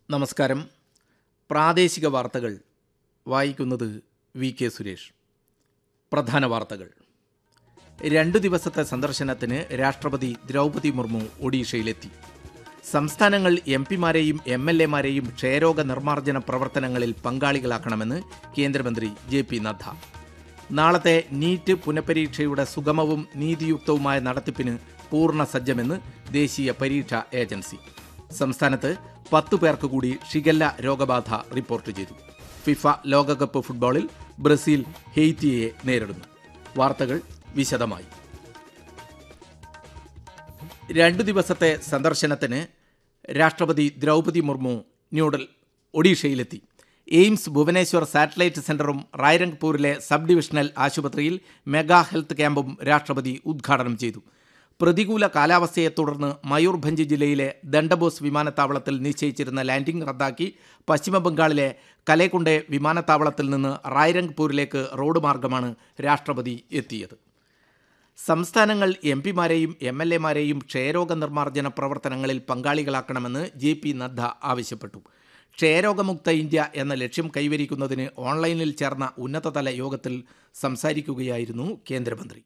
നമസ്കാരം പ്രാദേശിക വാർത്തകൾ വായിക്കുന്നത് വി കെ സുരേഷ് പ്രധാന വാർത്തകൾ രണ്ടു ദിവസത്തെ സന്ദർശനത്തിന് രാഷ്ട്രപതി ദ്രൗപതി മുർമു ഒഡീഷയിലെത്തി സംസ്ഥാനങ്ങൾ എം പിമാരെയും എം എൽ എമാരെയും ക്ഷയരോഗ നിർമ്മാർജ്ജന പ്രവർത്തനങ്ങളിൽ പങ്കാളികളാക്കണമെന്ന് കേന്ദ്രമന്ത്രി ജെ പി നദ്ദ നാളത്തെ നീറ്റ് പുനഃപരീക്ഷയുടെ സുഗമവും നീതിയുക്തവുമായ നടത്തിപ്പിന് പൂർണ്ണ സജ്ജമെന്ന് ദേശീയ പരീക്ഷാ ഏജൻസി സംസ്ഥാനത്ത് പത്തു പേർക്ക് കൂടി ഷിഗല്ല രോഗബാധ റിപ്പോർട്ട് ചെയ്തു ഫിഫ ലോകകപ്പ് ഫുട്ബോളിൽ ബ്രസീൽ ഹെയ്റ്റിയെ നേരിടുന്നു വാർത്തകൾ വിശദമായി രണ്ടു ദിവസത്തെ സന്ദർശനത്തിന് രാഷ്ട്രപതി ദ്രൗപതി മുർമു ന്യൂഡൽ ഒഡീഷയിലെത്തി എയിംസ് ഭുവനേശ്വർ സാറ്റലൈറ്റ് സെന്ററും റായ്രംഗ്പൂരിലെ സബ് ഡിവിഷണൽ ആശുപത്രിയിൽ മെഗാ ഹെൽത്ത് ക്യാമ്പും രാഷ്ട്രപതി ഉദ്ഘാടനം ചെയ്തു പ്രതികൂല കാലാവസ്ഥയെ തുടർന്ന് മയൂർഭഞ്ച് ജില്ലയിലെ ദണ്ഡബോസ് വിമാനത്താവളത്തിൽ നിശ്ചയിച്ചിരുന്ന ലാൻഡിംഗ് റദ്ദാക്കി പശ്ചിമബംഗാളിലെ കലേക്കുണ്ടെ വിമാനത്താവളത്തിൽ നിന്ന് റായ്രംഗ്പൂരിലേക്ക് റോഡ് മാർഗമാണ് രാഷ്ട്രപതി എത്തിയത് സംസ്ഥാനങ്ങൾ എം പിമാരെയും എം എൽ എമാരെയും ക്ഷയരോഗ നിർമ്മാർജ്ജന പ്രവർത്തനങ്ങളിൽ പങ്കാളികളാക്കണമെന്ന് ജെ പി നദ്ദ ആവശ്യപ്പെട്ടു ക്ഷയരോഗമുക്ത ഇന്ത്യ എന്ന ലക്ഷ്യം കൈവരിക്കുന്നതിന് ഓൺലൈനിൽ ചേർന്ന ഉന്നതതല യോഗത്തിൽ സംസാരിക്കുകയായിരുന്നു കേന്ദ്രമന്ത്രി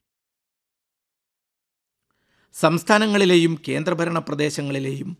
സംസ്ഥാനങ്ങളിലെയും കേന്ദ്രഭരണ പ്രദേശങ്ങളിലെയും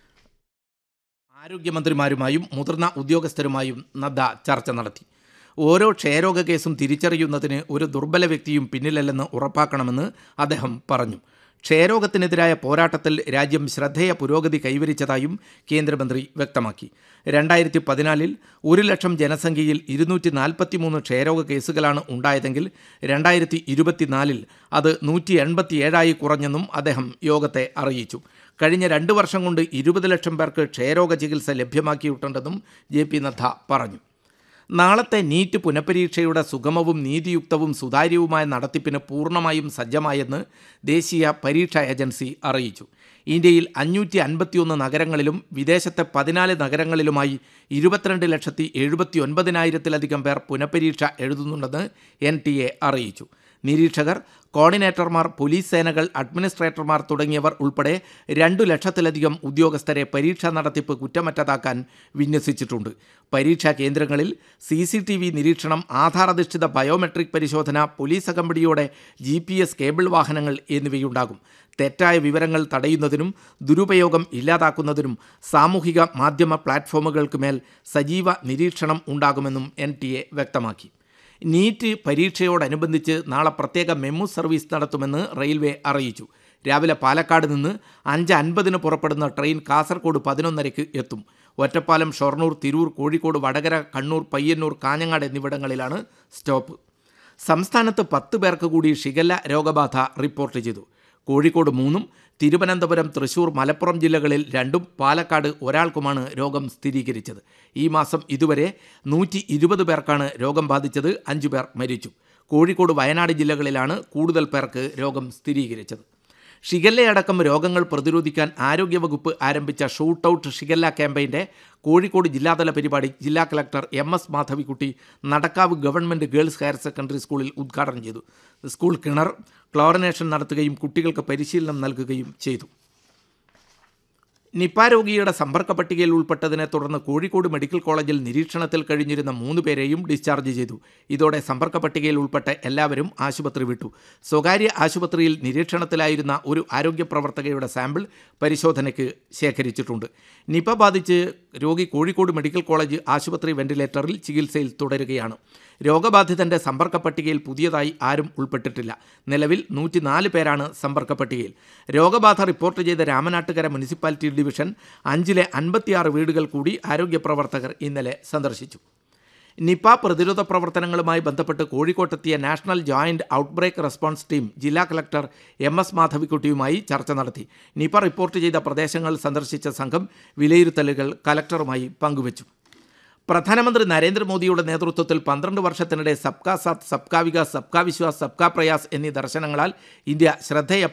ആരോഗ്യമന്ത്രിമാരുമായും മുതിർന്ന ഉദ്യോഗസ്ഥരുമായും നദ്ദ ചർച്ച നടത്തി ഓരോ ക്ഷയരോഗ കേസും തിരിച്ചറിയുന്നതിന് ഒരു ദുർബല വ്യക്തിയും പിന്നിലല്ലെന്ന് ഉറപ്പാക്കണമെന്ന് അദ്ദേഹം പറഞ്ഞു ക്ഷയരോഗത്തിനെതിരായ പോരാട്ടത്തിൽ രാജ്യം ശ്രദ്ധേയ പുരോഗതി കൈവരിച്ചതായും കേന്ദ്രമന്ത്രി വ്യക്തമാക്കി രണ്ടായിരത്തി പതിനാലിൽ ഒരു ലക്ഷം ജനസംഖ്യയിൽ ഇരുന്നൂറ്റി നാൽപ്പത്തിമൂന്ന് ക്ഷയരോഗ കേസുകളാണ് ഉണ്ടായതെങ്കിൽ രണ്ടായിരത്തി ഇരുപത്തിനാലിൽ അത് നൂറ്റി എൺപത്തിയേഴായി കുറഞ്ഞെന്നും അദ്ദേഹം യോഗത്തെ അറിയിച്ചു കഴിഞ്ഞ രണ്ട് വർഷം കൊണ്ട് ഇരുപത് ലക്ഷം പേർക്ക് ക്ഷയരോഗ ചികിത്സ ലഭ്യമാക്കിയിട്ടുണ്ടെന്നും ജെ പി നദ്ദ പറഞ്ഞു നാളത്തെ നീറ്റ് പുനഃപരീക്ഷയുടെ സുഗമവും നീതിയുക്തവും സുതാര്യവുമായ നടത്തിപ്പിന് പൂർണ്ണമായും സജ്ജമായെന്ന് ദേശീയ പരീക്ഷാ ഏജൻസി അറിയിച്ചു ഇന്ത്യയിൽ അഞ്ഞൂറ്റി അൻപത്തിയൊന്ന് നഗരങ്ങളിലും വിദേശത്തെ പതിനാല് നഗരങ്ങളിലുമായി ഇരുപത്തിരണ്ട് ലക്ഷത്തി എഴുപത്തി ഒൻപതിനായിരത്തിലധികം പേർ പുനഃപരീക്ഷ എഴുതുന്നുണ്ടെന്ന് എൻ ടി എ അറിയിച്ചു നിരീക്ഷകർ കോർഡിനേറ്റർമാർ പോലീസ് സേനകൾ അഡ്മിനിസ്ട്രേറ്റർമാർ തുടങ്ങിയവർ ഉൾപ്പെടെ രണ്ടു ലക്ഷത്തിലധികം ഉദ്യോഗസ്ഥരെ പരീക്ഷാ നടത്തിപ്പ് കുറ്റമറ്റതാക്കാൻ വിന്യസിച്ചിട്ടുണ്ട് പരീക്ഷാ കേന്ദ്രങ്ങളിൽ സി സി ടി വി നിരീക്ഷണം ആധാരധിഷ്ഠിത ബയോമെട്രിക് പരിശോധന പോലീസ് അകമ്പടിയോടെ ജി പി എസ് കേബിൾ വാഹനങ്ങൾ എന്നിവയുണ്ടാകും തെറ്റായ വിവരങ്ങൾ തടയുന്നതിനും ദുരുപയോഗം ഇല്ലാതാക്കുന്നതിനും സാമൂഹിക മാധ്യമ പ്ലാറ്റ്ഫോമുകൾക്ക് മേൽ സജീവ നിരീക്ഷണം ഉണ്ടാകുമെന്നും എൻ ടി എ വ്യക്തമാക്കി നീറ്റ് പരീക്ഷയോടനുബന്ധിച്ച് നാളെ പ്രത്യേക മെമു സർവീസ് നടത്തുമെന്ന് റെയിൽവേ അറിയിച്ചു രാവിലെ പാലക്കാട് നിന്ന് അഞ്ച് അൻപതിന് പുറപ്പെടുന്ന ട്രെയിൻ കാസർഗോഡ് പതിനൊന്നരയ്ക്ക് എത്തും ഒറ്റപ്പാലം ഷൊർണൂർ തിരൂർ കോഴിക്കോട് വടകര കണ്ണൂർ പയ്യന്നൂർ കാഞ്ഞങ്ങാട് എന്നിവിടങ്ങളിലാണ് സ്റ്റോപ്പ് സംസ്ഥാനത്ത് പത്ത് പേർക്ക് കൂടി ഷിഗല്ല രോഗബാധ റിപ്പോർട്ട് ചെയ്തു കോഴിക്കോട് മൂന്നും തിരുവനന്തപുരം തൃശൂർ മലപ്പുറം ജില്ലകളിൽ രണ്ടും പാലക്കാട് ഒരാൾക്കുമാണ് രോഗം സ്ഥിരീകരിച്ചത് ഈ മാസം ഇതുവരെ നൂറ്റി ഇരുപത് പേർക്കാണ് രോഗം ബാധിച്ചത് അഞ്ചു പേർ മരിച്ചു കോഴിക്കോട് വയനാട് ജില്ലകളിലാണ് കൂടുതൽ പേർക്ക് രോഗം സ്ഥിരീകരിച്ചത് ഷിഗല്ലയടക്കം രോഗങ്ങൾ പ്രതിരോധിക്കാൻ ആരോഗ്യവകുപ്പ് ആരംഭിച്ച ഷൂട്ട് ഔട്ട് ഷിഗല്ല ക്യാമ്പയിൻ്റെ കോഴിക്കോട് ജില്ലാതല പരിപാടി ജില്ലാ collector M S Madhavikutty Nadakkavu government girls higher secondary സ്കൂളിൽ ഉദ്ഘാടനം ചെയ്തു സ്കൂൾ കിണർ ക്ലോറിനേഷൻ നടത്തുകയും കുട്ടികൾക്ക് പരിശീലനം നൽകുകയും ചെയ്തു നിപ്പ രോഗിയുടെ സമ്പർക്ക പട്ടികയിൽ ഉൾപ്പെട്ടതിനെ തുടർന്ന് കോഴിക്കോട് മെഡിക്കൽ കോളേജിൽ നിരീക്ഷണത്തിൽ കഴിഞ്ഞിരുന്ന മൂന്ന് പേരെയും ഡിസ്ചാർജ് ചെയ്തു ഇതോടെ സമ്പർക്ക പട്ടികയിൽ ഉൾപ്പെട്ട എല്ലാവരും ആശുപത്രി വിട്ടു സ്വകാര്യ ആശുപത്രിയിൽ നിരീക്ഷണത്തിലായിരുന്ന ഒരു ആരോഗ്യ പ്രവർത്തകയുടെ സാമ്പിൾ പരിശോധനയ്ക്ക് ശേഖരിച്ചിട്ടുണ്ട് നിപ ബാധിച്ച് രോഗി കോഴിക്കോട് മെഡിക്കൽ കോളേജ് ആശുപത്രി വെന്റിലേറ്ററിൽ ചികിത്സയിൽ തുടരുകയാണ് രോഗബാധിതന്റെ സമ്പർക്ക പട്ടികയിൽ പുതിയതായി ആരും ഉൾപ്പെട്ടിട്ടില്ല നിലവിൽ നൂറ്റിനാല് പേരാണ് സമ്പർക്ക പട്ടികയിൽ രോഗബാധ റിപ്പോർട്ട് ചെയ്ത രാമനാട്ടുകര മുനിസിപ്പാലിറ്റി ഡിവിഷൻ അഞ്ചിലെ അൻപത്തിയാറ് വീടുകൾ കൂടി ആരോഗ്യ പ്രവർത്തകർ ഇന്നലെ സന്ദർശിച്ചു നിപ പ്രതിരോധ പ്രവർത്തനങ്ങളുമായി ബന്ധപ്പെട്ട് കോഴിക്കോട്ടെത്തിയ national joint outbreak response team ജില്ലാ കളക്ടർ എം എസ് മാധവിക്കുട്ടിയുമായി ചർച്ച നടത്തി നിപ റിപ്പോർട്ട് ചെയ്ത പ്രദേശങ്ങൾ സന്ദർശിച്ച സംഘം വിലയിരുത്തലുകൾ കലക്ടറുമായി പങ്കുവച്ചു പ്രധാനമന്ത്രി നരേന്ദ്രമോദിയുടെ നേതൃത്വത്തിൽ പന്ത്രണ്ട് വർഷത്തിനിടെ സബ്കാ സാത്ത് സബ്കാ വികാസ് സബ്കാ വിശ്വാസ് സബ്കാ പ്രയാസ് എന്നീ ദർശനങ്ങളാൽ ഇന്ത്യ ശ്രദ്ധേയ